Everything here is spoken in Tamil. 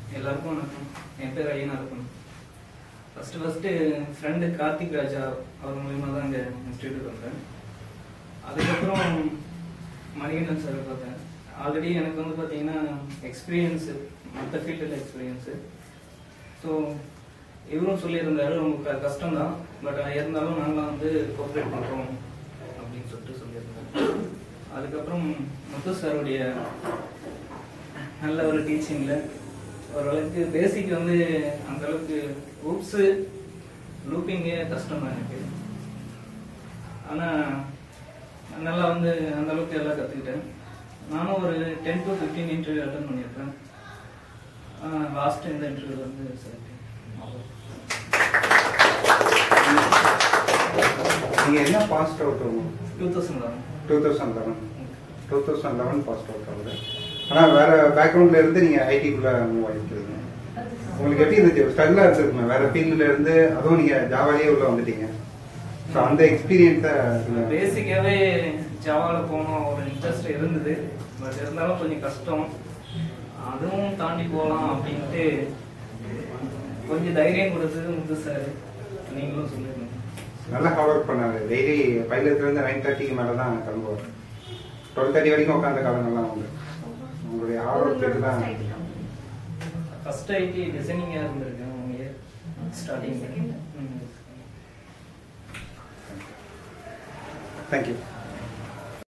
எல்லாருக்கும் வணக்கம் என் பேர் ஐயனாருக்கும் first first friend Karthik Raja அவர் மூலியமா தான் இங்கே இன்ஸ்டியூட் வந்தேன் அதுக்கப்புறம் மணிகண்டன் சார் பார்த்தேன் ஆல்ரெடி எனக்கு வந்து பார்த்தீங்கன்னா எக்ஸ்பீரியன்ஸு மற்ற ஃபீல்டில் எக்ஸ்பீரியன்ஸு ஸோ இவரும் சொல்லியிருந்தாரு ரொம்ப க- கஷ்டம்தான் பட் இருந்தாலும் நாங்கள் வந்து கோஆப்ரேட் பண்ணுறோம் அப்படின்னு சொல்லிட்டு சொல்லியிருந்தாரு அதுக்கப்புறம் முத்து சாருடைய நல்ல ஒரு டீச்சிங்கில் ஓரளவுக்கு பேசிக் வந்து அந்த அளவுக்கு ஊப்ஸு லூப்பிங்கே கஷ்டம் தான் எனக்கு ஆனால் நல்லா வந்து அந்த அளவுக்கு எல்லாம் கற்றுக்கிட்டேன் நானும் ஒரு ten to fifteen interview attend பண்ணியிருக்கேன் லாஸ்ட் இந்த இன்டர்வியூ வந்து செலக்ட் நீங்கள் என்ன passed out two thousand eleven two thousand eleven two thousand eleven passed out ஆகுது ஆனால் வேற பேக்ரவுண்ட்ல இருந்து நீங்கள் ஐடிக்குள்ளே மூவ் ஆகிருக்கீங்க உங்களுக்கு எப்படி இருந்துச்சு ஸ்ட்ரகிளாக இருந்திருக்குமே வேற ஃபீல்டில் இருந்து அதுவும் நீங்கள் ஜாவாலேயே உள்ள வந்துட்டீங்க ஸோ அந்த எக்ஸ்பீரியன்ஸை பேசிக்காவே ஜாவாவில் போகணும் ஒரு இன்ட்ரெஸ்ட் இருந்தது பட் இருந்தாலும் கொஞ்சம் கஷ்டம் அதுவும் தாண்டி போகலாம் அப்படின்ட்டு கொஞ்சம் தைரியம் கொடுத்தது முத்து சார் நீங்களும் சொல்லிருந்தீங்க நல்லா ஹார்ட் ஒர்க் பண்ணாரு டெய்லி பைலத்துலேருந்து நைன் தேர்ட்டிக்கு மேலே தான் கிளம்புவார் டுவெல் தேர்ட்டி வரைக்கும் உட்காந்த காலங்கள்லாம் உண்டு உங்களுடைய ஹார்ட் ஒர்க்கு தான் ஃபர்ஸ்ட் ஐடி டிசைனிங்காக இருந்திருக்கேன் ஒன் இயர் ஸ்டார்டிங் தேங்க்யூ